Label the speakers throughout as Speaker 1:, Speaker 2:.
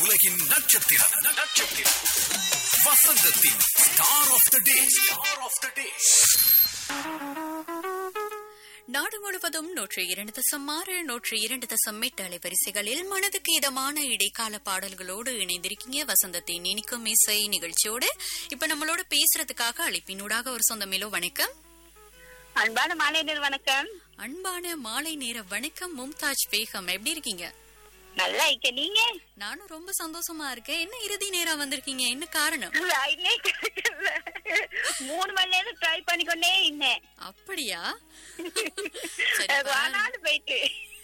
Speaker 1: உலகின் நட்சத்திரம் நட்சத்திரம் வசந்தத்தின் star of the day star of the day
Speaker 2: நாடு முழுவதும் நூற்றி இரண்டு தசம் ஆறு நூற்றி இரண்டு தசம் எட்டு அலைவரிசைகளில் மனதுக்கு இதமான இடைக்கால பாடல்களோடு இணைந்திருக்கீங்க வசந்தத்தின் இனிக்கும் இசை நிகழ்ச்சியோடு இப்ப நம்மளோட பேசுறதுக்காக அழைப்பினூடாக ஒரு சொந்தமிலோ வணக்கம்
Speaker 3: அன்பான மாலையர் வணக்கம்
Speaker 2: அன்பான மாலை நேர வணக்கம் மும்தாஜ் பேகம் எப்படி இருக்கீங்க
Speaker 3: நல்லா இருக்க நீங்க
Speaker 2: நானும் ரொம்ப சந்தோஷமா இருக்கேன் என்ன இறுதி நேரம் வந்திருக்கீங்க என்ன காரணம்
Speaker 3: லைனே கிடைக்கல மூணு மணி நேரம் ட்ரை பண்ணிக்கொண்டே இருந்தேன்
Speaker 2: அப்படியா சரி, பரவாயில்ல.
Speaker 3: வானாலும் போயிட்டு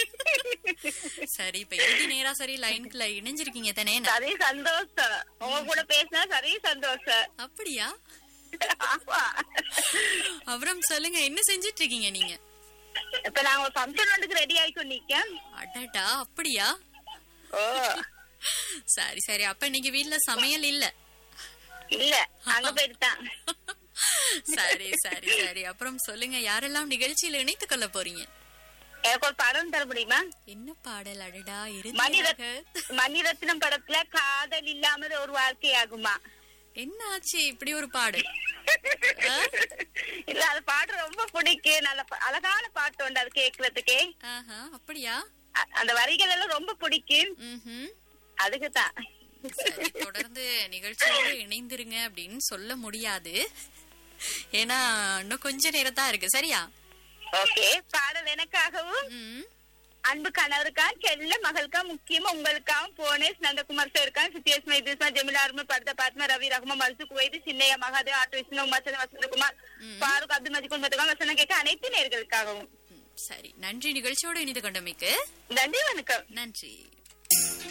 Speaker 2: சரி இப்ப இறுதி நேரா சரி லைனுக்குள்ள இணைஞ்சிருக்கீங்க தானே
Speaker 3: சரி சந்தோஷம் உங்க கூட பேசினா சரி சந்தோஷம்
Speaker 2: அப்படியா
Speaker 3: ஆமா
Speaker 2: அப்புறம் சொல்லுங்க என்ன செஞ்சிட்டு இருக்கீங்க நீங்க
Speaker 3: இப்ப நாங்க ஒரு ஃபங்க்ஷன் ஒன்றுக்கு ரெடி ஆயிக்கோ நிக்கேன்
Speaker 2: அடடா அப்படியா
Speaker 3: ஓ
Speaker 2: சரி சரி அப்ப இன்னைக்கு வீட்ல சமையல் இல்ல
Speaker 3: இல்ல அங்க போயிட்டு தான்
Speaker 2: சரி சரி சரி அப்புறம் சொல்லுங்க யாரெல்லாம் நிகழ்ச்சியில இணைத்துக் கொள்ள போறீங்க
Speaker 3: எனக்கு ஒரு படம் தர முடியுமா
Speaker 2: என்ன பாடல் அடடா
Speaker 3: மணிரத்
Speaker 2: இறுதியாக
Speaker 3: மணிரத்னம் படத்துல காதல் இல்லாமல் ஒரு வாழ்க்கை ஆகுமா
Speaker 2: என்ன ஆச்சு இப்படி ஒரு பாடல் ஆ?
Speaker 3: இல்ல அது பாட்டு ரொம்ப பிடிக்கும் நல்ல பா- அழகான பாட்டு உண்டு அது கேக்குறதுக்கே
Speaker 2: ஆஹா, அப்படியா
Speaker 3: அ- அந்த வரிகள் எல்லாம் ரொம்ப பிடிக்கும்
Speaker 2: ம்ஹும்.
Speaker 3: அதுக்கு தான்
Speaker 2: சரி, தொடர்ந்து நிகழ்ச்சியோடு இணைந்திருங்க அப்படின்னு சொல்ல முடியாது ஏன்னா இன்னும் கொஞ்ச நேரம் தான் இருக்கு சரியா
Speaker 3: ஓகே பாடல் எனக்காகவும்
Speaker 2: ம்
Speaker 3: அன்பு கணவருக்கா செல்ல மகளுக்கா முக்கியமா உங்களுக்காகவும் போனேஸ் நந்தகுமார் சார் இருக்கான் சித்தியஸ் மைதுஸ்மா ஜெமிலா அருமல் பர்தா பாத்மா ரவி ரஹ்மா மல்சு குவைது சின்னையா மகாதேவ் ஆட்டோ விஷ்ணு உமாசன் வசந்தகுமார் பாருக் அப்துல் மஜித் குடும்பத்துக்கும் வசனம் கேட்க அனைத்து நேர்களுக்காகவும்
Speaker 2: ம், சரி நன்றி நிகழ்ச்சியோடு இணைந்து கொண்டமைக்கு
Speaker 3: நன்றி வணக்கம்
Speaker 2: நன்றி